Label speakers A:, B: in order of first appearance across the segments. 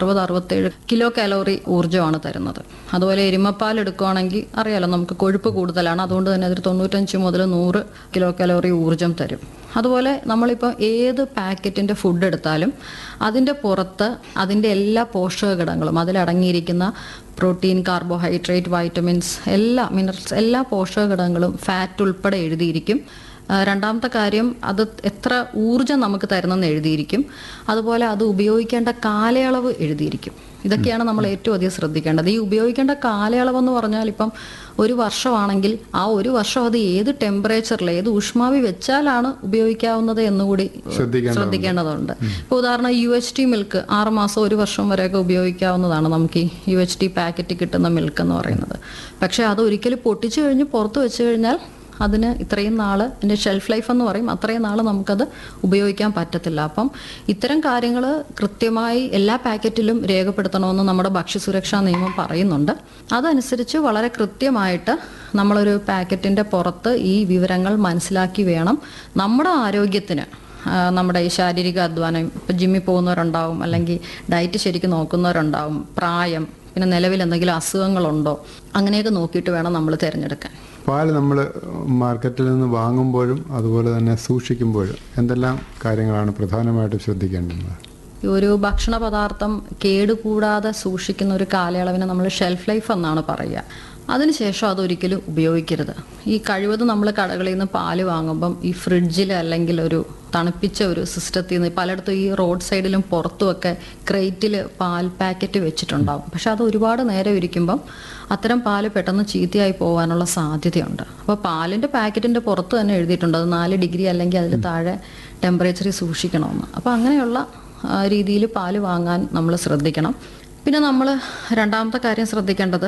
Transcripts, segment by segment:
A: അറുപത് അറുപത്തേഴ് kilo calorie ഊർജ്ജമാണ് തരുന്നത് അതുപോലെ എരുമപ്പാൽ എടുക്കുകയാണെങ്കിൽ അറിയാലോ നമുക്ക് കൊഴുപ്പ് കൂടുതലാണ് അതുകൊണ്ട് തന്നെ അതിൽ തൊണ്ണൂറ്റഞ്ച് മുതൽ നൂറ് കിലോ കാലോറി ഊർജ്ജം തരും അതുപോലെ നമ്മളിപ്പോൾ ഏത് പാക്കറ്റിൻ്റെ ഫുഡ് എടുത്താലും അതിൻ്റെ പുറത്ത് അതിൻ്റെ എല്ലാ പോഷക ഘടകങ്ങളും അതിലടങ്ങിയിരിക്കുന്ന പ്രോട്ടീൻ കാർബോഹൈഡ്രേറ്റ് വൈറ്റമിൻസ് എല്ലാ മിനറൽസ് എല്ലാ പോഷക ഘടകങ്ങളും ഫാറ്റ് ഉൾപ്പെടെ എഴുതിയിരിക്കും ആ, രണ്ടാമത്തെ കാര്യം അത് എത്ര ഊർജം നമുക്ക് തരുന്നെന്ന് എഴുതിയിരിക്കും അതുപോലെ അത് ഉപയോഗിക്കേണ്ട കാലയളവ് എഴുതിയിരിക്കും ഇതൊക്കെയാണ് നമ്മൾ ഏറ്റവും അധികം ശ്രദ്ധിക്കേണ്ടത് ഈ ഉപയോഗിക്കേണ്ട കാലയളവ് എന്ന് പറഞ്ഞാൽ ഇപ്പം ഒരു വർഷമാണെങ്കിൽ ആ ഒരു വർഷം അത് ഏത് ടെമ്പറേച്ചറിൽ ഏത് ഊഷ്മാവി വെച്ചാലാണ് ഉപയോഗിക്കാവുന്നത് എന്നുകൂടി
B: ശ്രദ്ധിക്കേണ്ടതുണ്ട്.
A: ശ്രദ്ധിക്കേണ്ടതുണ്ട് ഇപ്പോൾ ഉദാഹരണം യു എച്ച് ടി മിൽക്ക് ആറ് മാസം ഒരു വർഷം വരെയൊക്കെ ഉപയോഗിക്കാവുന്നതാണ് നമുക്ക് ഈ യു എച്ച് ടി പാക്കറ്റ് കിട്ടുന്ന മിൽക്ക് എന്ന് പറയുന്നത് പക്ഷേ അത് ഒരിക്കലും പൊട്ടിച്ചു കഴിഞ്ഞ് പുറത്ത് വെച്ച് കഴിഞ്ഞാൽ അതിന് ഇത്രയും നാൾ അതിൻ്റെ ഷെൽഫ് ലൈഫ് എന്ന് പറയും അത്രയും നാൾ നമുക്കത് ഉപയോഗിക്കാൻ പറ്റത്തില്ല അപ്പം ഇത്തരം കാര്യങ്ങൾ കൃത്യമായി എല്ലാ പാക്കറ്റിലും രേഖപ്പെടുത്തണമെന്ന് നമ്മുടെ ഭക്ഷ്യസുരക്ഷാ നിയമം പറയുന്നുണ്ട് അതനുസരിച്ച് വളരെ കൃത്യമായിട്ട് നമ്മളൊരു പാക്കറ്റിൻ്റെ പുറത്ത് ഈ വിവരങ്ങൾ മനസ്സിലാക്കി വേണം നമ്മുടെ ആരോഗ്യത്തിന് ആ, നമ്മുടെ ഈ ശാരീരിക അധ്വാനം ഇപ്പം ജിമ്മിൽ പോകുന്നവരുണ്ടാവും അല്ലെങ്കിൽ ഡയറ്റ് ശരിക്കും നോക്കുന്നവരുണ്ടാവും പ്രായം പിന്നെ നിലവിൽ എന്തെങ്കിലും അസുഖങ്ങളുണ്ടോ അങ്ങനെയൊക്കെ നോക്കിയിട്ട് വേണം നമ്മൾ തിരഞ്ഞെടുക്കാൻ
B: പാൽ നമ്മൾ മാർക്കറ്റിൽ നിന്ന് വാങ്ങുമ്പോഴും അതുപോലെ തന്നെ സൂക്ഷിക്കുമ്പോഴും എന്തെല്ലാം കാര്യങ്ങളാണ് പ്രധാനമായിട്ടും ശ്രദ്ധിക്കേണ്ടത്
A: ഈ ഒരു ഭക്ഷണ പദാർത്ഥം കേടുകൂടാതെ സൂക്ഷിക്കുന്ന ഒരു കാലയളവിനെ നമ്മൾ ഷെൽഫ് ലൈഫ് എന്നാണ് പറയുക അതിനുശേഷം അതൊരിക്കലും ഉപയോഗിക്കരുത് ഈ കഴിവതും നമ്മൾ കടകളിൽ നിന്ന് പാല് വാങ്ങുമ്പം ഈ ഫ്രിഡ്ജിൽ അല്ലെങ്കിൽ ഒരു തണുപ്പിച്ച ഒരു സിസ്റ്റത്തിൽ നിന്ന് പലയിടത്തും ഈ റോഡ് സൈഡിലും പുറത്തുമൊക്കെ ക്രേറ്റിൽ പാൽ പാക്കറ്റ് വെച്ചിട്ടുണ്ടാവും പക്ഷെ അത് ഒരുപാട് നേരം ഇരിക്കുമ്പം അത്തരം പാല് പെട്ടെന്ന് ചീത്തയായി പോകാനുള്ള സാധ്യതയുണ്ട് അപ്പോൾ പാലിൻ്റെ പാക്കറ്റിൻ്റെ പുറത്ത് തന്നെ എഴുതിയിട്ടുണ്ട് അത് നാല് ഡിഗ്രി അല്ലെങ്കിൽ അതിൽ താഴെ ടെമ്പറേച്ചറിൽ സൂക്ഷിക്കണമെന്ന് അപ്പോൾ അങ്ങനെയുള്ള രീതിയിൽ പാല് വാങ്ങാൻ നമ്മൾ ശ്രദ്ധിക്കണം പിന്നെ നമ്മൾ രണ്ടാമത്തെ കാര്യം ശ്രദ്ധിക്കേണ്ടത്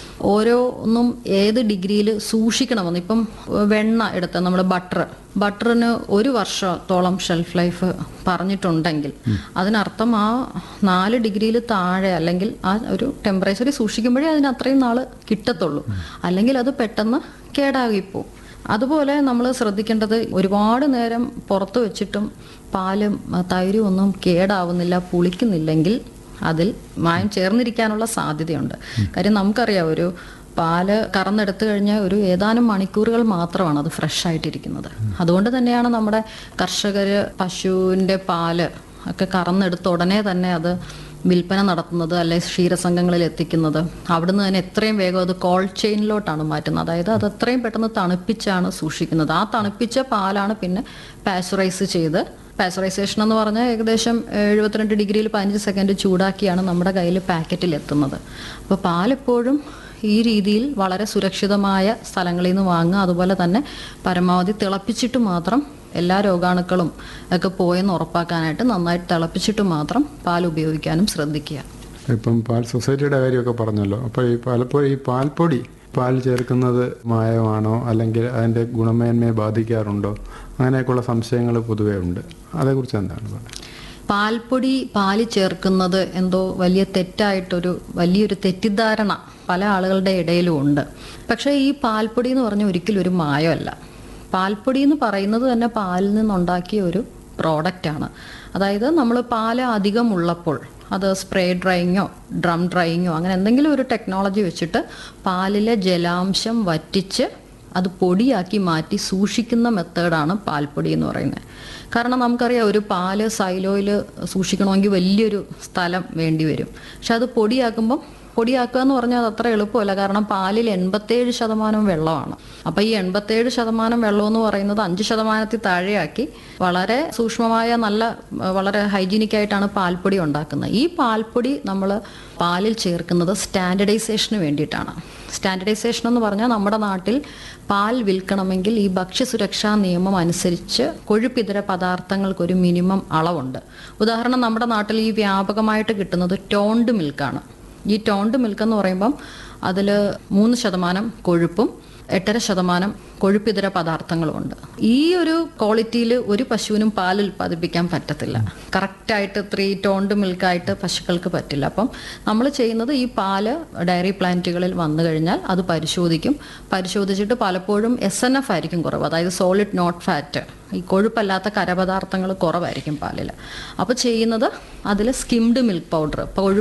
A: ഓരോന്നും ഏത് ഡിഗ്രിയിൽ സൂക്ഷിക്കണമെന്ന് ഇപ്പം വെണ്ണ എടുത്ത നമ്മുടെ ബട്ടർ ബട്ടറിന് ഒരു വർഷത്തോളം ഷെൽഫ് ലൈഫ് പറഞ്ഞിട്ടുണ്ടെങ്കിൽ അതിനർത്ഥം ആ നാല് ഡിഗ്രിയിൽ താഴെ അല്ലെങ്കിൽ ആ ഒരു ടെമ്പറേച്ചറിൽ സൂക്ഷിക്കുമ്പോഴേ അതിന് അത്രയും നാൾ കിട്ടത്തുള്ളൂ അല്ലെങ്കിൽ അത് പെട്ടെന്ന് കേടാകിപ്പോവും അതുപോലെ നമ്മൾ ശ്രദ്ധിക്കേണ്ടത് ഒരുപാട് നേരം പുറത്ത് വെച്ചിട്ടും പാലും ആ, തൈരും ഒന്നും കേടാവുന്നില്ല പുളിക്കുന്നില്ലെങ്കിൽ അതിൽ മായം ചേർന്നിരിക്കാനുള്ള സാധ്യതയുണ്ട് കാര്യം നമുക്കറിയാം ഒരു പാല് കറന്നെടുത്തു കഴിഞ്ഞാൽ ഒരു ഏതാനും മണിക്കൂറുകൾ മാത്രമാണ് അത് ഫ്രഷ് ആയിട്ടിരിക്കുന്നത് അതുകൊണ്ട് തന്നെയാണ് നമ്മുടെ കർഷകർ പശുവിൻ്റെ പാല് ഒക്കെ കറന്നെടുത്ത ഉടനെ തന്നെ അത് വിൽപ്പന നടത്തുന്നത് അല്ലെ ക്ഷീരസംഘങ്ങളിൽ എത്തിക്കുന്നത് അവിടുന്ന് തന്നെ എത്രയും വേഗം അത് കോൾഡ് ചെയിനിലോട്ടാണ് മാറ്റുന്നത് അതായത് അത് എത്രയും പെട്ടെന്ന് തണുപ്പിച്ചാണ് സൂക്ഷിക്കുന്നത് ആ തണുപ്പിച്ച പാലാണ് പിന്നെ പാസ്ചറൈസ് ചെയ്ത് പാസ്ചറൈസേഷൻ എന്ന് പറഞ്ഞാൽ ഏകദേശം എഴുപത്തിരണ്ട് ഡിഗ്രിയിൽ പതിനഞ്ച് സെക്കൻഡ് ചൂടാക്കിയാണ് നമ്മുടെ കയ്യിൽ പാക്കറ്റിൽ എത്തുന്നത് അപ്പോൾ പാലെപ്പോഴും ഈ രീതിയിൽ വളരെ സുരക്ഷിതമായ സ്ഥലങ്ങളിൽ നിന്ന് വാങ്ങുക അതുപോലെ തന്നെ പരമാവധി തിളപ്പിച്ചിട്ട് മാത്രം എല്ലാ രോഗാണുക്കളും ഒക്കെ പോയെന്ന് ഉറപ്പാക്കാനായിട്ട് നന്നായിട്ട് തിളപ്പിച്ചിട്ട് മാത്രം പാൽ ഉപയോഗിക്കാനും ശ്രദ്ധിക്കുക
B: ഇപ്പം പാൽ സൊസൈറ്റിയുടെ കാര്യമൊക്കെ പറഞ്ഞല്ലോ അപ്പോൾ ഈ പലപ്പോഴും ഈ പാൽപ്പൊടി പാൽ ചേർക്കുന്നത് മായമാണോ അല്ലെങ്കിൽ അതിൻ്റെ ഗുണമേന്മയെ ബാധിക്കാറുണ്ടോ അങ്ങനെയൊക്കെയുള്ള സംശയങ്ങൾ പൊതുവേ ഉണ്ട് അതേക്കുറിച്ച് എന്താണ് പറയുന്നത്
A: പാൽപ്പൊടി പാല് ചേർക്കുന്നത് എന്തോ വലിയ തെറ്റായിട്ടൊരു വലിയൊരു തെറ്റിദ്ധാരണ പല ആളുകളുടെ ഇടയിലും ഉണ്ട് പക്ഷേ ഈ പാൽപ്പൊടി എന്ന് പറഞ്ഞാൽ ഒരിക്കലും ഒരു മായമല്ല പാൽപ്പൊടി എന്ന് പറയുന്നത് തന്നെ പാലിൽ നിന്നുണ്ടാക്കിയ ഒരു പ്രോഡക്റ്റാണ് അതായത് നമ്മൾ പാല് അധികം ഉള്ളപ്പോൾ അത് സ്പ്രേ ഡ്രൈയിങ്ങോ ഡ്രം ഡ്രൈയിങ്ങോ അങ്ങനെ എന്തെങ്കിലും ഒരു ടെക്നോളജി വെച്ചിട്ട് പാലിലെ ജലാംശം വറ്റിച്ച് അത് പൊടിയാക്കി മാറ്റി സൂക്ഷിക്കുന്ന മെത്തേഡാണ് പാൽപ്പൊടി എന്ന് പറയുന്നത് കാരണം നമുക്കറിയാം ഒരു പാല് സൈലോയിൽ സൂക്ഷിക്കണമെങ്കിൽ വലിയൊരു സ്ഥലം വേണ്ടി വരും പക്ഷെ അത് പൊടിയാക്കുമ്പം പൊടിയാക്കുക എന്ന് പറഞ്ഞാൽ അത് അത്ര എളുപ്പമല്ല കാരണം പാലിൽ എൺപത്തേഴ് ശതമാനം വെള്ളമാണ് അപ്പോൾ ഈ എൺപത്തേഴ് ശതമാനം വെള്ളം എന്ന് പറയുന്നത് അഞ്ച് ശതമാനത്തിൽ താഴെയാക്കി വളരെ സൂക്ഷ്മമായ നല്ല ആ, വളരെ ഹൈജീനിക് ആയിട്ടാണ് പാൽപ്പൊടി ഉണ്ടാക്കുന്നത് ഈ പാൽപ്പൊടി നമ്മൾ പാലിൽ ചേർക്കുന്നത് സ്റ്റാൻഡർഡൈസേഷന് വേണ്ടിയിട്ടാണ് സ്റ്റാൻഡർഡൈസേഷൻ എന്ന് പറഞ്ഞാൽ നമ്മുടെ നാട്ടിൽ പാൽ വിൽക്കണമെങ്കിൽ ഈ ഭക്ഷ്യസുരക്ഷാ നിയമം അനുസരിച്ച് കൊഴുപ്പിതര പദാർത്ഥങ്ങൾക്കൊരു മിനിമം അളവുണ്ട് ഉദാഹരണം നമ്മുടെ നാട്ടിൽ ഈ വ്യാപകമായിട്ട് കിട്ടുന്നത് ടോണ്ട് മിൽക്കാണ് ഈ ടോണ്ട് മിൽക്ക് എന്ന് പറയുമ്പം അതിൽ മൂന്ന് ശതമാനം കൊഴുപ്പും എട്ടര ശതമാനം കൊഴുപ്പിതര പദാർത്ഥങ്ങളുമുണ്ട് ഈ ഒരു ക്വാളിറ്റിയിൽ ഒരു പശുവിനും പാൽ ഉൽപ്പാദിപ്പിക്കാൻ പറ്റത്തില്ല കറക്റ്റായിട്ട് ത്രീ ടോണ്ട് മിൽക്കായിട്ട് പശുക്കൾക്ക് പറ്റില്ല അപ്പം നമ്മൾ ചെയ്യുന്നത് ഈ പാല് ഡയറി പ്ലാന്റുകളിൽ വന്നു കഴിഞ്ഞാൽ അത് പരിശോധിക്കും പരിശോധിച്ചിട്ട് പലപ്പോഴും എസ് എൻ എഫ് ആയിരിക്കും കുറവ് അതായത് സോളിഡ് നോട്ട് ഫാറ്റ് ഈ കൊഴുപ്പല്ലാത്ത കരപദാർത്ഥങ്ങൾ കുറവായിരിക്കും പാലിൽ അപ്പോൾ ചെയ്യുന്നത് അതിൽ സ്കിംഡ് മിൽക്ക് പൗഡർ